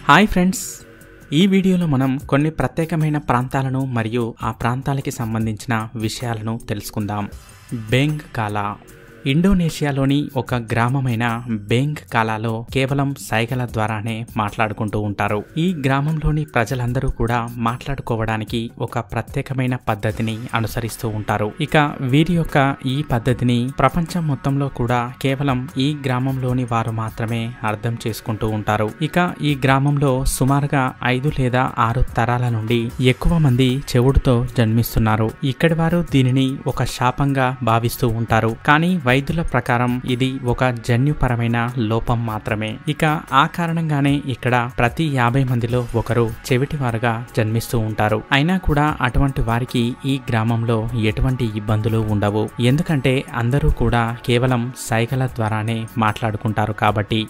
hi friends ఈ వీడియోలో మనం కొన్ని ప్రత్యేకమైన ప్రాంతాలను మరియు ఆ ప్రాంతాలకి సంబంధించిన విషయాలను తెలుసుకుందాం బెంగ్ కాలా ఇండోనేషియాలోని ఒక గ్రామమైన బెంగ్ కాలాలో కేవలం సైగల ద్వారానే మాట్లాడుకుంటూ ఉంటారు ఈ గ్రామంలోని ప్రజలందరూ కూడా మాట్లాడుకోవడానికి ఒక ప్రత్యేకమైన పద్ధతిని అనుసరిస్తూ ఉంటారు ఇక వీరి యొక్క ఈ పద్ధతిని ప్రపంచం మొత్తంలో కూడా కేవలం ఈ గ్రామంలోని వారు మాత్రమే అర్థం చేసుకుంటూ ఉంటారు ఇక ఈ గ్రామంలో సుమారుగా ఐదు లేదా ఆరు తరాల నుండి ఎక్కువ మంది చెవుడుతో జన్మిస్తున్నారు ఇక్కడి వారు దీనిని ఒక శాపంగా భావిస్తూ ఉంటారు కానీ వైద్యుల ప్రకారం ఇది ఒక జన్యుపరమైన లోపం మాత్రమే ఇక ఆ కారణంగానే ఇక్కడ ప్రతి యాభై మందిలో ఒకరు చెవిటివారుగా జన్మిస్తూ ఉంటారు అయినా కూడా అటువంటి వారికి ఈ గ్రామంలో ఎటువంటి ఇబ్బందులు ఉండవు ఎందుకంటే అందరూ కూడా కేవలం సైగల ద్వారానే మాట్లాడుకుంటారు కాబట్టి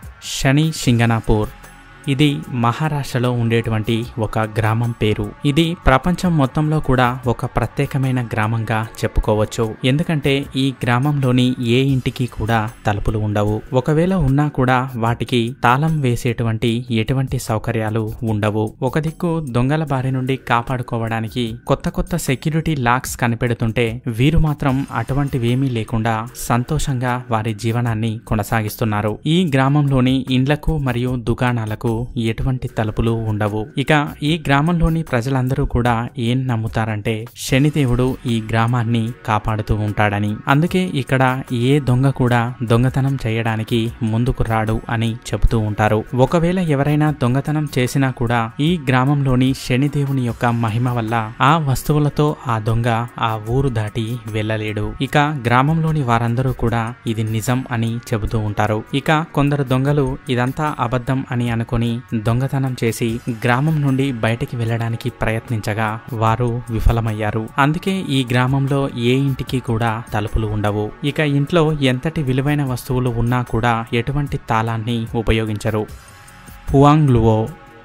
శని సింగనాపూర్ ఇది మహారాష్ట్రలో ఉండేటువంటి ఒక గ్రామం పేరు ఇది ప్రపంచం మొత్తంలో కూడా ఒక ప్రత్యేకమైన గ్రామంగా చెప్పుకోవచ్చు ఎందుకంటే ఈ గ్రామంలోని ఏ ఇంటికి కూడా తలుపులు ఉండవు ఒకవేళ ఉన్నా కూడా వాటికి తాళం వేసేటువంటి ఎటువంటి సౌకర్యాలు ఉండవు ఒక దిక్కు దొంగల బారి నుండి కాపాడుకోవడానికి కొత్త కొత్త సెక్యూరిటీ లాక్స్ కనిపెడుతుంటే వీరు మాత్రం అటువంటివేమీ లేకుండా సంతోషంగా వారి జీవనాన్ని కొనసాగిస్తున్నారు ఈ గ్రామంలోని ఇండ్లకు మరియు దుకాణాలకు ఎటువంటి తలుపులు ఉండవు ఇక ఈ గ్రామంలోని ప్రజలందరూ కూడా ఏం నమ్ముతారంటే శనిదేవుడు ఈ గ్రామాన్ని కాపాడుతూ ఉంటాడని అందుకే ఇక్కడ ఏ దొంగ కూడా దొంగతనం చేయడానికి ముందుకు రాడు అని చెబుతూ ఉంటారు ఒకవేళ ఎవరైనా దొంగతనం చేసినా కూడా ఈ గ్రామంలోని శనిదేవుని యొక్క మహిమ వల్ల ఆ వస్తువులతో ఆ దొంగ ఆ ఊరు దాటి వెళ్ళలేడు ఇక గ్రామంలోని వారందరూ కూడా ఇది నిజం అని చెబుతూ ఉంటారు ఇక కొందరు దొంగలు ఇదంతా అబద్ధం అని అనుకుని దొంగతనం చేసి గ్రామం నుండి బయటికి వెళ్ళడానికి ప్రయత్నించగా వారు విఫలమయ్యారు అందుకే ఈ గ్రామంలో ఏ ఇంటికి కూడా తలుపులు ఉండవు ఇక ఇంట్లో ఎంతటి విలువైన వస్తువులు ఉన్నా కూడా ఎటువంటి తాళాన్ని ఉపయోగించరు హువాంగ్లువో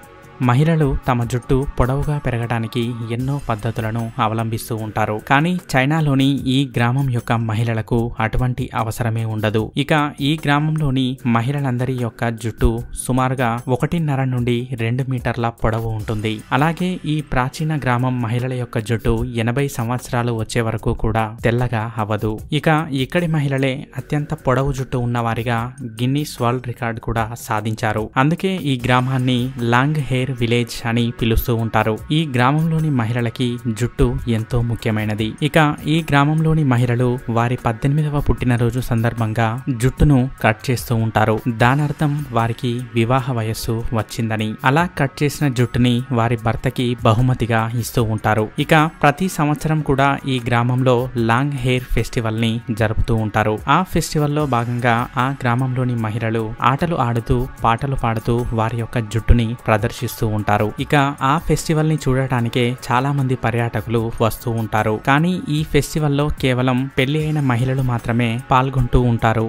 మహిళలు తమ జుట్టు పొడవుగా పెరగడానికి ఎన్నో పద్ధతులను అవలంబిస్తూ ఉంటారు కానీ చైనాలోని ఈ గ్రామం యొక్క మహిళలకు అటువంటి అవసరమే ఉండదు ఇక ఈ గ్రామంలోని మహిళలందరి యొక్క జుట్టు సుమారుగా ఒకటిన్నర నుండి రెండు మీటర్ల పొడవు ఉంటుంది అలాగే ఈ ప్రాచీన గ్రామం మహిళల యొక్క జుట్టు ఎనభై సంవత్సరాలు వచ్చే వరకు కూడా తెల్లగా అవ్వదు ఇక ఇక్కడి మహిళలే అత్యంత పొడవు జుట్టు ఉన్నవారిగా గిన్నీస్ వరల్డ్ రికార్డ్ కూడా సాధించారు అందుకే ఈ గ్రామాన్ని లాంగ్ హెయిర్ విలేజ్ అని పిలుస్తూ ఉంటారు ఈ గ్రామంలోని మహిళలకి జుట్టు ఎంతో ముఖ్యమైనది ఇక ఈ గ్రామంలోని మహిళలు వారి పద్దెనిమిదవ పుట్టినరోజు సందర్భంగా జుట్టును కట్ చేస్తూ ఉంటారు దానర్థం వారికి వివాహ వయస్సు వచ్చిందని అలా కట్ చేసిన జుట్టుని వారి భర్తకి బహుమతిగా ఇస్తూ ఉంటారు ఇక ప్రతి సంవత్సరం కూడా ఈ గ్రామంలో లాంగ్ హెయిర్ ఫెస్టివల్ ని జరుపుతూ ఉంటారు ఆ ఫెస్టివల్లో భాగంగా ఆ గ్రామంలోని మహిళలు ఆటలు ఆడుతూ పాటలు పాడుతూ వారి యొక్క జుట్టుని ప్రదర్శిస్తూ చేస్తూ ఉంటారు ఇక ఆ ఫెస్టివల్ ని చూడటానికే చాలా మంది పర్యాటకులు వస్తూ ఉంటారు కానీ ఈ ఫెస్టివల్లో కేవలం పెళ్లి అయిన మహిళలు మాత్రమే పాల్గొంటూ ఉంటారు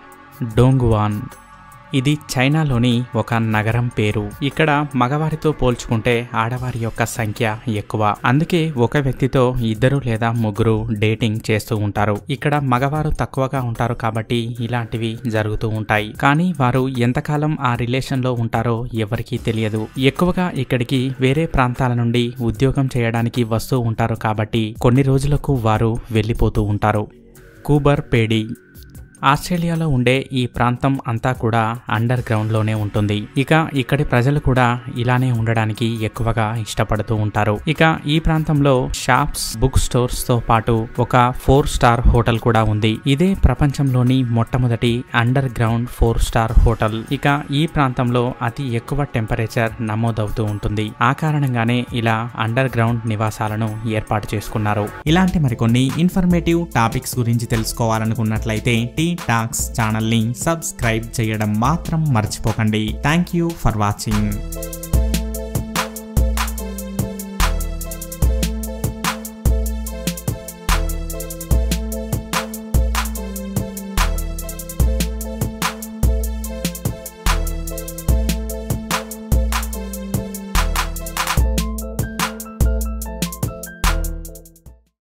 డోంగువాన్ ఇది చైనాలోని ఒక నగరం పేరు ఇక్కడ మగవారితో పోల్చుకుంటే ఆడవారి యొక్క సంఖ్య ఎక్కువ అందుకే ఒక వ్యక్తితో ఇద్దరు లేదా ముగ్గురు డేటింగ్ చేస్తూ ఉంటారు ఇక్కడ మగవారు తక్కువగా ఉంటారు కాబట్టి ఇలాంటివి జరుగుతూ ఉంటాయి కానీ వారు ఎంతకాలం ఆ రిలేషన్ లో ఉంటారో ఎవరికీ తెలియదు ఎక్కువగా ఇక్కడికి వేరే ప్రాంతాల నుండి ఉద్యోగం చేయడానికి వస్తూ ఉంటారు కాబట్టి కొన్ని రోజులకు వారు వెళ్ళిపోతూ ఉంటారు కూబర్ పేడి ఆస్ట్రేలియాలో ఉండే ఈ ప్రాంతం అంతా కూడా అండర్ గ్రౌండ్లోనే ఉంటుంది ఇక ఇక్కడి ప్రజలు కూడా ఇలానే ఉండడానికి ఎక్కువగా ఇష్టపడుతూ ఉంటారు ఇక ఈ ప్రాంతంలో షాప్స్ బుక్ స్టోర్స్ తో పాటు ఒక ఫోర్ స్టార్ హోటల్ కూడా ఉంది ఇదే ప్రపంచంలోని మొట్టమొదటి underground four star hotel ఇక ఈ ప్రాంతంలో అతి ఎక్కువ టెంపరేచర్ నమోదవుతూ ఉంటుంది ఆ కారణంగానే ఇలా అండర్ గ్రౌండ్ నివాసాలను ఏర్పాటు చేసుకున్నారు ఇలాంటి మరికొన్ని ఇన్ఫర్మేటివ్ టాపిక్స్ గురించి తెలుసుకోవాలనుకున్నట్లయితే టీ టాక్స్ ఛానల్ని సబ్స్క్రైబ్ చేయడం మాత్రం మర్చిపోకండి థ్యాంక్ యూ ఫర్ వాచింగ్